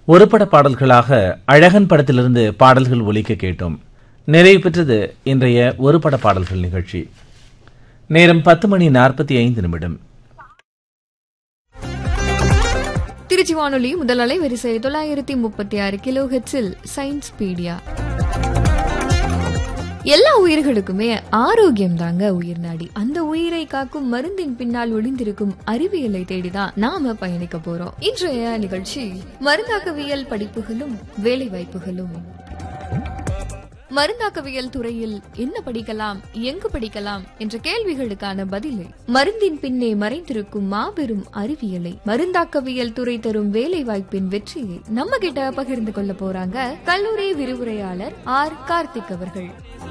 ஒரு பட பாடல்களாக அழகன் படத்திலிருந்து பாடல்கள் ஒலிக்க கேட்டோம் நிறைவு பெற்றது இன்றைய ஒரு பட பாடல்கள் நிகழ்ச்சி நேரம் பத்து மணி நாற்பத்தி ஐந்து நிமிடம் திருச்சி வானொலி முதல் அலைவரிசை தொள்ளாயிரத்தி முப்பத்தி ஆறு கிலோ ஹெட்ஸில் சயின்ஸ் பீடியா எல்லா உயிர்களுக்குமே ஆரோக்கியம் தாங்க உயிர் நாடி அந்த உயிரை காக்கும் மருந்தின் பின்னால் ஒளிந்திருக்கும் அறிவியலை தேடிதான் நாம பயணிக்க போறோம் இன்றைய நிகழ்ச்சி மருந்தாக்கவியல் படிப்புகளும் வேலை வாய்ப்புகளும் மருந்தாக்கவியல் துறையில் என்ன படிக்கலாம் எங்கு படிக்கலாம் என்ற கேள்விகளுக்கான பதிலை மருந்தின் பின்னே மறைந்திருக்கும் மாபெரும் அறிவியலை மருந்தாக்கவியல் துறை தரும் வேலை வாய்ப்பின் வெற்றியை நம்ம கிட்ட பகிர்ந்து கொள்ள போறாங்க கல்லூரி விரிவுரையாளர் ஆர் கார்த்திக் அவர்கள்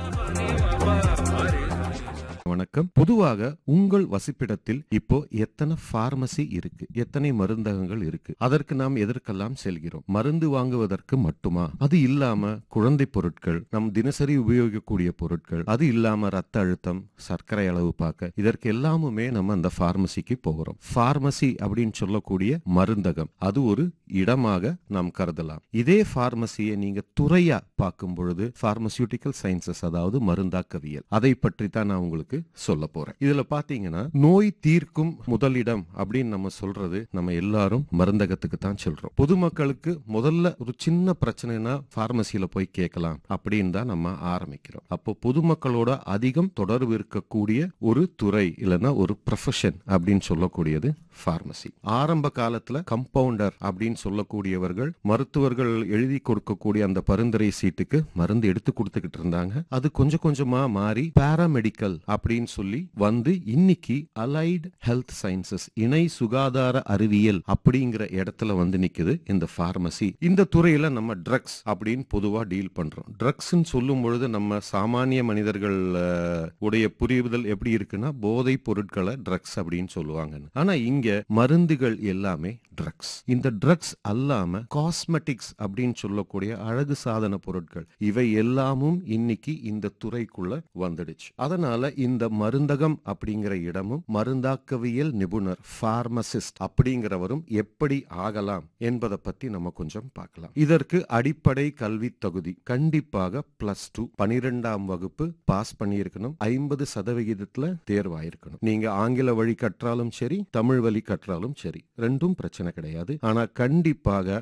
வணக்கம் பொதுவாக உங்கள் வசிப்பிடத்தில் இப்போ எத்தனை பார்மசி இருக்கு எத்தனை மருந்தகங்கள் இருக்கு அதற்கு நாம் எதற்கெல்லாம் செல்கிறோம் மருந்து வாங்குவதற்கு மட்டுமா அது இல்லாம குழந்தை பொருட்கள் நம் தினசரி உபயோகிக்கக்கூடிய பொருட்கள் அது இல்லாம ரத்த அழுத்தம் சர்க்கரை அளவு பார்க்க இதற்கு எல்லாமுமே நம்ம அந்த பார்மசிக்கு போகிறோம் பார்மசி அப்படின்னு சொல்லக்கூடிய மருந்தகம் அது ஒரு இடமாக நாம் கருதலாம் இதே பார்மசியை நீங்க துறையா பார்க்கும் பொழுது பார்மசியூட்டிக்கல் சயின்சஸ் அதாவது மருந்தாக்கவியல் அதை பற்றி தான் நான் உங்களுக்கு சொல்ல போறேன் இதுல பாத்தீங்கன்னா நோய் தீர்க்கும் முதலிடம் அப்படின்னு நம்ம சொல்றது நம்ம எல்லாரும் மருந்தகத்துக்கு தான் சொல்றோம் பொதுமக்களுக்கு முதல்ல ஒரு சின்ன பிரச்சனைனா பார்மசியில போய் கேட்கலாம் அப்படின்னு தான் நம்ம ஆரம்பிக்கிறோம் அப்போ பொதுமக்களோட அதிகம் தொடர்பு இருக்கக்கூடிய ஒரு துறை இல்லைன்னா ஒரு ப்ரொஃபஷன் அப்படின்னு சொல்லக்கூடியது பார்மசி ஆரம்ப காலத்துல கம்பவுண்டர் அப்படின்னு சொல்லக்கூடியவர்கள் மருத்துவர்கள் எழுதி கொடுக்கக்கூடிய அந்த பரிந்துரை சீட்டுக்கு மருந்து எடுத்து கொடுத்துக்கிட்டு இருந்தாங்க அது கொஞ்சம் கொஞ்சமா மாறி பாராமெடிக்கல் அப்படின்னு சொல்லி வந்து இன்னைக்கு அலைடு ஹெல்த் சயின்சஸ் இணை சுகாதார அறிவியல் அப்படிங்கிற இடத்துல வந்து நிக்குது இந்த பார்மசி இந்த துறையில நம்ம ட்ரக்ஸ் அப்படின்னு பொதுவா டீல் பண்றோம் ட்ரக்ஸ் சொல்லும் பொழுது நம்ம சாமானிய மனிதர்கள் அஹ், உடைய புரிதல் எப்படி இருக்குன்னா போதை பொருட்களை ட்ரக்ஸ் அப்படின்னு சொல்லுவாங்க ஆனா இங்க மருந்துகள் எல்லாமே ட்ரக்ஸ் இந்த ட்ரக்ஸ் அல்லாம காஸ்மெட்டிக்ஸ் அப்படின்னு சொல்லக்கூடிய அழகு சாதன பொருட்கள் இவை எல்லாமும் இன்னைக்கு இந்த துறைக்குள்ள வந்துடுச்சு அதனால இந்த மருந்தகம் அப்படிங்கிற இடமும் மருந்தாக்கவியல் நிபுணர் பார்மசிஸ்ட் அப்படிங்கிறவரும் எப்படி ஆகலாம் என்பதை பத்தி நம்ம கொஞ்சம் பார்க்கலாம் இதற்கு அடிப்படை கல்வி தகுதி கண்டிப்பாக பிளஸ் டூ பனிரெண்டாம் வகுப்பு பாஸ் பண்ணியிருக்கணும் ஐம்பது சதவிகிதத்துல தேர்வாயிருக்கணும் நீங்க ஆங்கில வழி கற்றாலும் சரி தமிழ் வழி கற்றாலும் சரி ரெண்டும் பிரச்சனை கிடையாது ஆனா கண்டிப்பாக